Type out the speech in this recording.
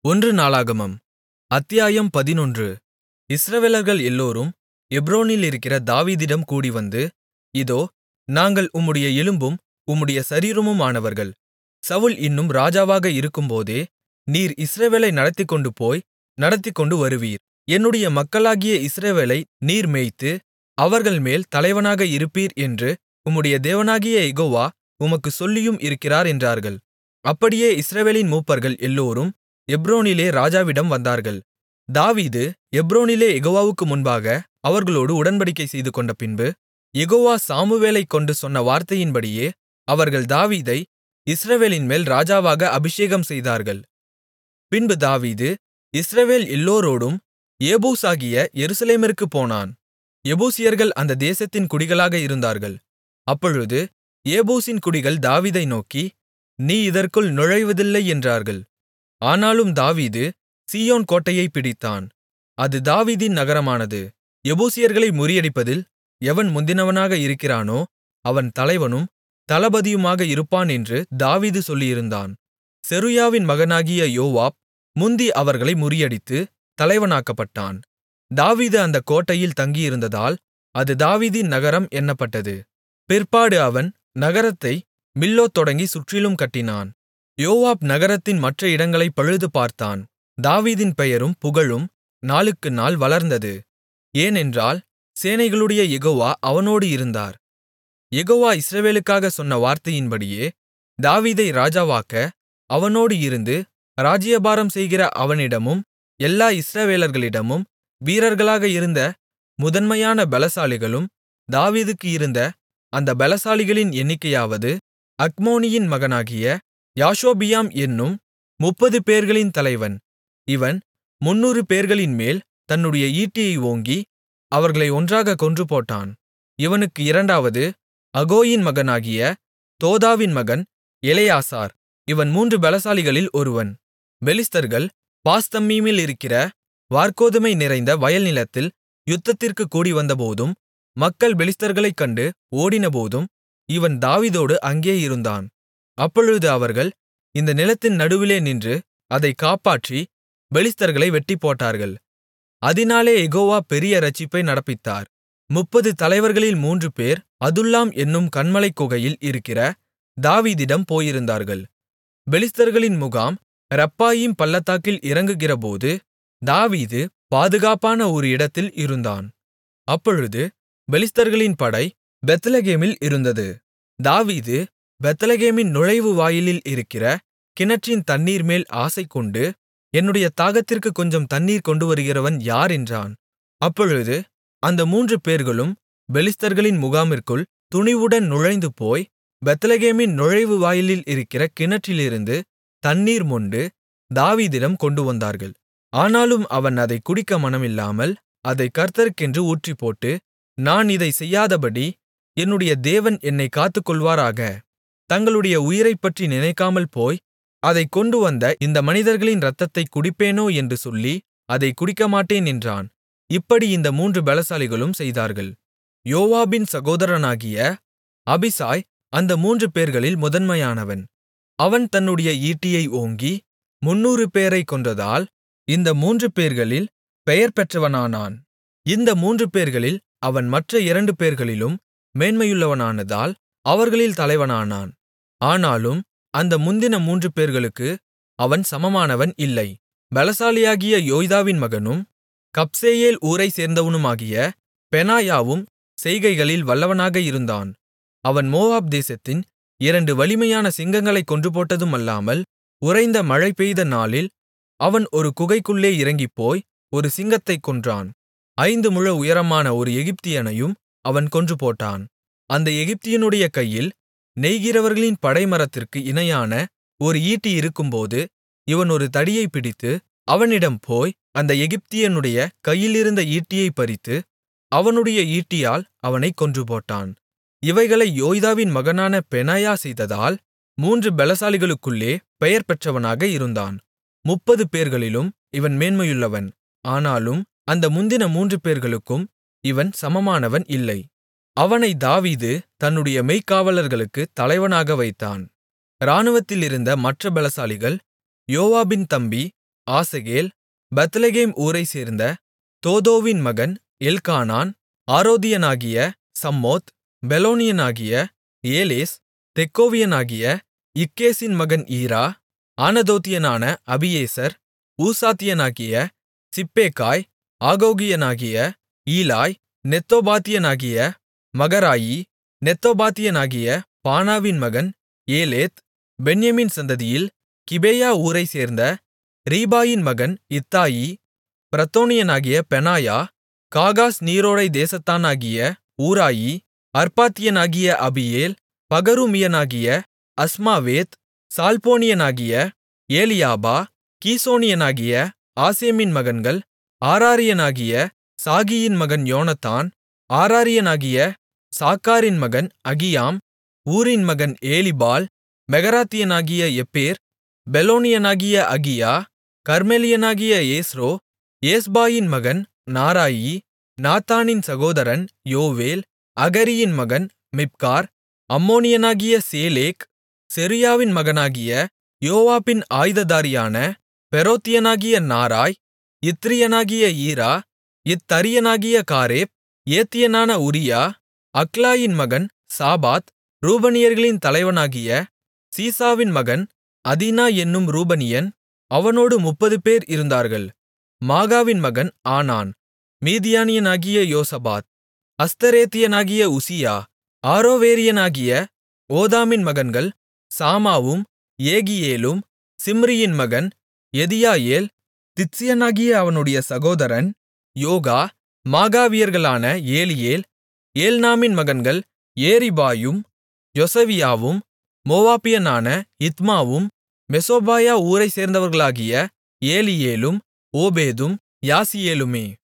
ஒன்று நாளாகமம் அத்தியாயம் பதினொன்று இஸ்ரவேலர்கள் எல்லோரும் எப்ரோனிலிருக்கிற தாவீதிடம் கூடிவந்து இதோ நாங்கள் உம்முடைய எலும்பும் உம்முடைய சரீரமுமானவர்கள் சவுல் இன்னும் ராஜாவாக இருக்கும்போதே நீர் இஸ்ரவேலை நடத்திக்கொண்டுபோய் நடத்திக்கொண்டு வருவீர் என்னுடைய மக்களாகிய இஸ்ரவேலை நீர் மேய்த்து அவர்கள்மேல் தலைவனாக இருப்பீர் என்று உம்முடைய தேவனாகிய யெகோவா உமக்குச் சொல்லியும் இருக்கிறார் என்றார்கள் அப்படியே இஸ்ரவேலின் மூப்பர்கள் எல்லோரும் எப்ரோனிலே ராஜாவிடம் வந்தார்கள் தாவீது எப்ரோனிலே யெகோவாவுக்கு முன்பாக அவர்களோடு உடன்படிக்கை செய்துகொண்டபின்பு யெகோவா சாமுவேலைக் கொண்டு சொன்ன வார்த்தையின்படியே அவர்கள் தாவீதை இஸ்ரவேலின்மேல் ராஜாவாக அபிஷேகம் செய்தார்கள் பின்பு தாவீது இஸ்ரவேல் எல்லோரோடும் ஏபூசாகிய எருசலேமிற்குப் போனான் எபூசியர்கள் அந்த தேசத்தின் குடிகளாக இருந்தார்கள் அப்பொழுது ஏபூசின் குடிகள் தாவீதை நோக்கி நீ இதற்குள் நுழைவதில்லை என்றார்கள் ஆனாலும் தாவீது சீயோன் கோட்டையைப் பிடித்தான் அது தாவீதின் நகரமானது எபூசியர்களை முறியடிப்பதில் எவன் முந்தினவனாக இருக்கிறானோ அவன் தலைவனும் தளபதியுமாக இருப்பான் என்று தாவீது சொல்லியிருந்தான் செருயாவின் மகனாகிய யோவாப் முந்தி அவர்களை முறியடித்து தலைவனாக்கப்பட்டான் தாவீது அந்தக் கோட்டையில் தங்கியிருந்ததால் அது தாவீதின் நகரம் என்னப்பட்டது பிற்பாடு அவன் நகரத்தை மில்லோ தொடங்கி சுற்றிலும் கட்டினான் யோவாப் நகரத்தின் மற்ற இடங்களைப் பழுதுபார்த்தான் தாவீதின் பெயரும் புகழும் நாளுக்கு நாள் வளர்ந்தது ஏனென்றால் சேனைகளுடைய யெகோவா அவனோடு இருந்தார் யெகோவா இஸ்ரவேலுக்காக சொன்ன வார்த்தையின்படியே தாவீதை ராஜாவாக்க அவனோடு இருந்து ராஜ்ஜியபாரம் செய்கிற அவனிடமும் எல்லா இஸ்ரவேலர்களிடமும் வீரர்களாக இருந்த முதன்மையான பெலசாலிகளும் தாவீதுக்கு இருந்த அந்த பெலசாலிகளின் எண்ணிக்கையாவது அக்மோனியின் மகனாகிய யாஷோபியாம் என்னும் முப்பது பேர்களின் தலைவன் இவன் முந்நூறு பேர்களின்மேல் தன்னுடைய ஈட்டியை ஓங்கி அவர்களை ஒன்றாகக் கொன்றுபோட்டான் இவனுக்கு இரண்டாவது அகோயின் மகனாகிய தோதாவின் மகன் எலெயாசார் இவன் மூன்று பெலசாலிகளில் ஒருவன் பெலிஸ்தர்கள் பாஸ்தம்மீமில் இருக்கிற வார்கோதுமை நிறைந்த வயல் நிலத்தில் யுத்தத்திற்குக் கூடிவந்தபோதும் மக்கள் பெலிஸ்தர்களைக் கண்டு ஓடினபோதும் இவன் தாவீதோடு அங்கே இருந்தான் அப்பொழுது அவர்கள் இந்த நிலத்தின் நடுவிலே நின்று அதைக் காப்பாற்றி பெலிஸ்தர்களை வெட்டிப்போட்டார்கள் அதினாலே யெகோவா பெரிய இரட்சிப்பை நடப்பித்தார் முப்பது தலைவர்களில் மூன்று பேர் அதுல்லாம் என்னும் கன்மலைக் குகையில் இருக்கிற தாவீதிடம் போயிருந்தார்கள் பெலிஸ்தர்களின் முகாம் ரெப்பாயீம் பள்ளத்தாக்கில் இறங்குகிறபோது தாவீது பாதுகாப்பான ஒரு இடத்தில் இருந்தான் அப்பொழுது பெலிஸ்தர்களின் படை பெத்லெகேமில் இருந்தது தாவீது பெத்லெகேமின் நுழைவு வாயிலில் இருக்கிற கிணற்றின் தண்ணீர்மேல் ஆசைகொண்டு என்னுடைய தாகத்திற்கு கொஞ்சம் தண்ணீர் கொண்டுவருகிறவன் யார் என்றான் அப்பொழுது அந்த மூன்று பேர்களும் பெலிஸ்தர்களின் முகாமிற்குள் துணிவுடன் நுழைந்து போய் பெத்லெகேமின் நுழைவு வாயிலில் இருக்கிற கிணற்றிலிருந்து தண்ணீர் மொண்டு தாவீதிடம் கொண்டுவந்தார்கள் ஆனாலும் அவன் அதை குடிக்க மனமில்லாமல் அதை கர்த்தருக்கென்று ஊற்றிப்போட்டு நான் இதை செய்யாதபடி என்னுடைய தேவன் என்னை காத்துக்கொள்வாராக தங்களுடைய உயிரைப்பற்றி நினைக்காமல் போய் அதைக் கொண்டுவந்த இந்த மனிதர்களின் இரத்தத்தைக் குடிப்பேனோ என்று சொல்லி அதைக் குடிக்கமாட்டேன் என்றான் இப்படி இந்த மூன்று பெலசாலிகளும் செய்தார்கள் யோவாபின் சகோதரனாகிய அபிசாய் அந்த மூன்று பேர்களில் முதன்மையானவன் அவன் தன்னுடைய ஈட்டியை ஓங்கி முந்நூறு பேரைக் கொன்றதால் இந்த மூன்று பேர்களில் பெயர் பெற்றவனானான் இந்த மூன்று பேர்களில் அவன் மற்ற இரண்டு பேர்களிலும் மேன்மையுள்ளவனானதால் அவர்களில் தலைவனானான் ஆனாலும் அந்த முந்தின மூன்று பேர்களுக்கு அவன் சமமானவன் இல்லை பலசாலியாகிய யோய்தாவின் மகனும் கப்சேயேல் ஊரைச் சேர்ந்தவனுமாகிய பெனாயாவும் செய்கைகளில் வல்லவனாக இருந்தான் அவன் மோவாப் தேசத்தின் இரண்டு வலிமையான சிங்கங்களைக் கொன்றுபோட்டதுமல்லாமல் உறைந்த மழை பெய்த நாளில் அவன் ஒரு குகைக்குள்ளே இறங்கிப்போய் ஒரு சிங்கத்தைக் கொன்றான் ஐந்து முழ உயரமான ஒரு எகிப்தியனையும் அவன் கொன்றுபோட்டான் அந்த எகிப்தியனுடைய கையில் நெய்கிறவர்களின் படைமரத்திற்கு இணையான ஒரு ஈட்டி இருக்கும்போது இவன் ஒரு தடியைப் பிடித்து அவனிடம் போய் அந்த எகிப்தியனுடைய கையிலிருந்த ஈட்டியைப் பறித்து அவனுடைய ஈட்டியால் அவனைக் கொன்றுபோட்டான் இவைகளை யோய்தாவின் மகனான பெனாயா செய்ததால் மூன்று பெலசாலிகளுக்குள்ளே பெயர் பெற்றவனாக இருந்தான் முப்பது பேர்களிலும் இவன் மேன்மையுள்ளவன் ஆனாலும் அந்த முந்தின மூன்று பேர்களுக்கும் இவன் சமமானவன் இல்லை அவனை தாவீது தன்னுடைய மெய்க்காவலர்களுக்குத் தலைவனாக வைத்தான் இராணுவத்திலிருந்த மற்ற பெலசாலிகள் யோவாபின் தம்பி ஆசகேல் பெத்லெகேம் ஊரைச்சேர்ந்த தோதோவின் மகன் எல்க்கானான் ஆரோதியனாகிய சம்மோத் பெலோனியனாகிய ஏலேஸ் தெக்கோவியனாகிய இக்கேசின் மகன் ஈரா ஆனதோத்தியனான அபியேசர் ஊசாத்தியனாகிய சிப்பேக்காய் ஆகோகியனாகிய ஈலாய் நெத்தோபாத்தியனாகிய மகராயி நெத்தோபாத்தியனாகிய பானாவின் மகன் ஏலேத் பென்யமீன் சந்ததியில் கிபேயா ஊரைச்சேர்ந்த ரீபாயின் மகன் இத்தாயி பிரத்தோனியனாகிய பெனாயா காகாஸ் நீரோடை தேசத்தானாகிய ஊராயி அர்பாத்தியனாகிய அபியேல் பகருமியனாகிய அஸ்மாவேத் சால்போனியனாகிய ஏலியாபா கீசோனியனாகிய ஆசேமின் மகன்கள் ஆராரியனாகிய சாகியின் மகன் யோனத்தான் ஆராரியனாகிய சாக்காரின் மகன் அகியாம் ஊரின் மகன் ஏலிபால் மெகராத்தியனாகிய எப்பேர் பெலோனியனாகிய அகியா கர்மெலியனாகிய ஏஸ்ரோ ஏஸ்பாயின் மகன் நாராயி நாத்தானின் சகோதரன் யோவேல் அகரியின் மகன் மிப்கார் அம்மோனியனாகிய சேலேக் செருயாவின் மகனாகிய யோவாபின் ஆயுததாரியான பெரோத்தியனாகிய நாராய் இத்ரியனாகிய ஈரா இத்தரியனாகிய காரேப் ஏத்தியனான உரியா அக்லாயின் மகன் சாபாத் ரூபனியர்களின் தலைவனாகிய சீசாவின் மகன் அதினா என்னும் ரூபனியன் அவனோடு முப்பதுபேர் இருந்தார்கள் மாகாவின் மகன் ஆனான் மீதியானியனாகிய யோசபாத் அஸ்தரேத்தியனாகிய உசியா ஆரோவேரியனாகிய ஓதாமின் மகன்கள் சாமாவும் ஏகியேலும் சிம்ரியின் மகன் எதியாயேல் தித்சியனாகிய அவனுடைய சகோதரன் யோகா மாகாவியர்களான ஏலியேல் ஏல்நாமின் மகன்கள் ஏரிபாயும் யொசவியாவும் மோவாபியனான இத்மாவும் மெசோபாயா ஊரைச் சேர்ந்தவர்களாகிய ஏலியேலும் ஓபேதும் யாசியேலுமே